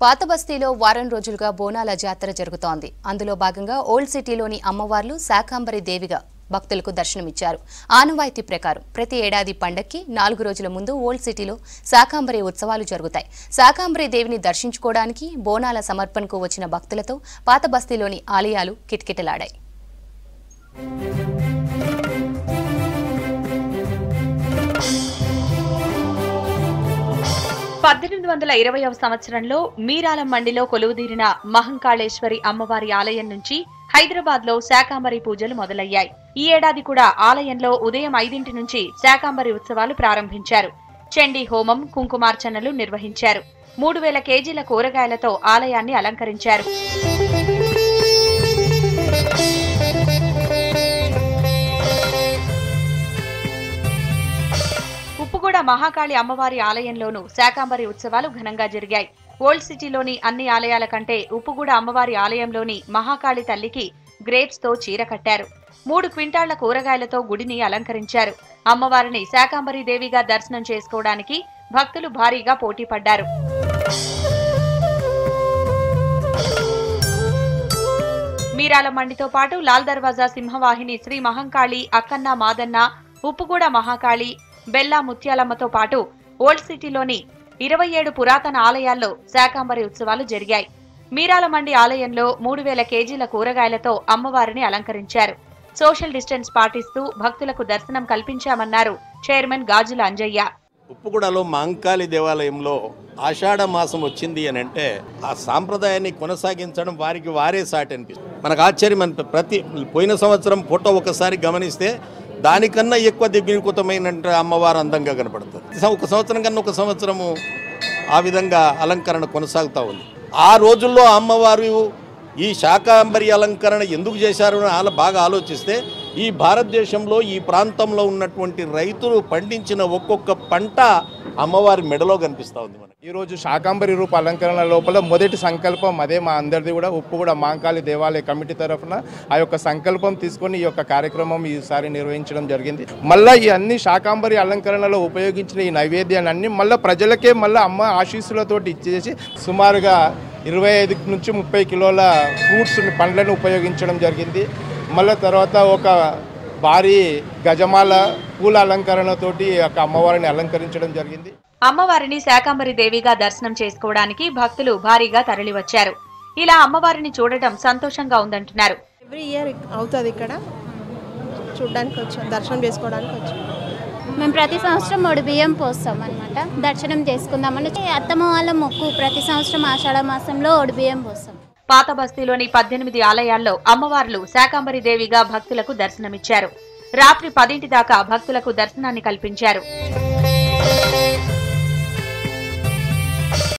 పాత బస్తీలో వారం రోజులుగా బోనాల జాతర జరుగుతోంది అందులో భాగంగా ఓల్డ్ సిటీలోని అమ్మవార్లు శాకాంబరి దేవిగా భక్తులకు దర్శనమిచ్చారు ఆనవాయితీ ప్రకారం ప్రతి ఏడాది పండక్కి నాలుగు రోజుల ముందు ఓల్డ్ సిటీలో శాకాంబరి ఉత్సవాలు జరుగుతాయి శాకాంబరి దేవిని దర్శించుకోవడానికి బోనాల సమర్పణకు వచ్చిన భక్తులతో పాత బస్తీలోని ఆలయాలు కిటకిటలాడాయి పద్దెనిమిది వందల ఇరవైవ సంవత్సరంలో మీరాలం మండిలో కొలువుదీరిన మహంకాళేశ్వరి అమ్మవారి ఆలయం నుంచి హైదరాబాద్ లో శాకాంబరి పూజలు మొదలయ్యాయి ఈ ఏడాది కూడా ఆలయంలో ఉదయం ఐదింటి నుంచి శాకాంబరి ఉత్సవాలు ప్రారంభించారు చండీ హోమం కుంకుమార్చనలు నిర్వహించారు మూడు వేల కేజీల కూరగాయలతో ఆలయాన్ని అలంకరించారు ఉప్పుగూడ మహాకాళి అమ్మవారి ఆలయంలోనూ శాకాంబరి ఉత్సవాలు ఘనంగా జరిగాయి ఓల్డ్ సిటీలోని అన్ని ఆలయాల కంటే ఉప్పుగూడ అమ్మవారి ఆలయంలోని మహాకాళి తల్లికి గ్రేప్స్ తో చీర కట్టారు మూడు క్వింటాళ్ల కూరగాయలతో గుడిని అలంకరించారు అమ్మవారిని శాకాంబరి దేవిగా దర్శనం చేసుకోవడానికి భక్తులు భారీగా పోటీ పడ్డారు మీరాల మండితో పాటు లాల్ దర్వాజా సింహవాహిని శ్రీ మహంకాళి అక్కన్న మాదన్న ఉప్పుగూడ మహాకాళి బెల్లా ముత్యాలమ్మతో పాటు ఓల్డ్ సిటీలోని ఇరవై ఏడు పురాతన ఆలయాల్లో శాకాంబరి ఉత్సవాలు జరిగాయి మీరాల మండి ఆలయంలో మూడు వేల కేజీల కూరగాయలతో అమ్మవారిని అలంకరించారు సోషల్ డిస్టెన్స్ పాటిస్తూ భక్తులకు దర్శనం కల్పించామన్నారు చైర్మన్ గాజుల అంజయ్య ఉప్పుగూడలో మాంకాళి దేవాలయంలో ఆషాఢ మాసం వచ్చింది అని అంటే ఆ సాంప్రదాయాన్ని కొనసాగించడం వారికి వారే సాటి అనిపిస్తుంది మనకు ఆశ్చర్యం అనిపి ప్రతి పోయిన సంవత్సరం ఫోటో ఒకసారి గమనిస్తే దానికన్నా ఎక్కువ దిగ్వికృతమైన అమ్మవారు అందంగా కనపడుతుంది ఒక సంవత్సరం కన్నా ఒక సంవత్సరము ఆ విధంగా అలంకరణ కొనసాగుతూ ఉంది ఆ రోజుల్లో అమ్మవారు ఈ శాకాంబరి అలంకరణ ఎందుకు చేశారు అని ఆలో బాగా ఆలోచిస్తే ఈ భారతదేశంలో ఈ ప్రాంతంలో ఉన్నటువంటి రైతులు పండించిన ఒక్కొక్క పంట అమ్మవారి మెడలో కనిపిస్తూ ఉంది మనకి ఈరోజు శాకాంబరి రూప అలంకరణ లోపల మొదటి సంకల్పం అదే మా అందరిది కూడా ఉప్పు కూడా మాంకాళి దేవాలయ కమిటీ తరఫున ఆ యొక్క సంకల్పం తీసుకొని ఈ యొక్క కార్యక్రమం ఈసారి నిర్వహించడం జరిగింది మళ్ళీ ఈ అన్ని శాకాంబరి అలంకరణలో ఉపయోగించిన ఈ నైవేద్యాన్ని అన్ని మళ్ళీ ప్రజలకే మళ్ళీ అమ్మ ఆశీస్సులతోటి ఇచ్చేసి సుమారుగా ఇరవై ఐదు నుంచి ముప్పై కిలోల ఫ్రూట్స్ పండ్లను ఉపయోగించడం జరిగింది మళ్ళీ తర్వాత ఒక భారీ గజమాల పూల అలంకరణతోటి ఈ యొక్క అమ్మవారిని అలంకరించడం జరిగింది అమ్మవారిని శాకాంబరి దేవిగా దర్శనం చేసుకోవడానికి భక్తులు భారీగా తరలివచ్చారు ఇలా అమ్మవారిని చూడటం సంతోషంగా ఉందంటున్నారు ఎవ్రీ ఇయర్ అవుతుంది ఇక్కడ చూడడానికి వచ్చాం దర్శనం చేసుకోవడానికి వచ్చాం మేము ప్రతి సంవత్సరం మూడు బియ్యం పోస్తాం అనమాట దర్శనం చేసుకుందామని అత్తమ్మ వాళ్ళ మొక్కు ప్రతి సంవత్సరం ఆషాఢ మాసంలో ఒడి బియ్యం పోస్తాం పాత బస్తీలోని పద్దెనిమిది ఆలయాల్లో అమ్మవార్లు శాకాంబరి దేవిగా భక్తులకు దర్శనమిచ్చారు రాత్రి పదింటి దాకా భక్తులకు దర్శనాన్ని కల్పించారు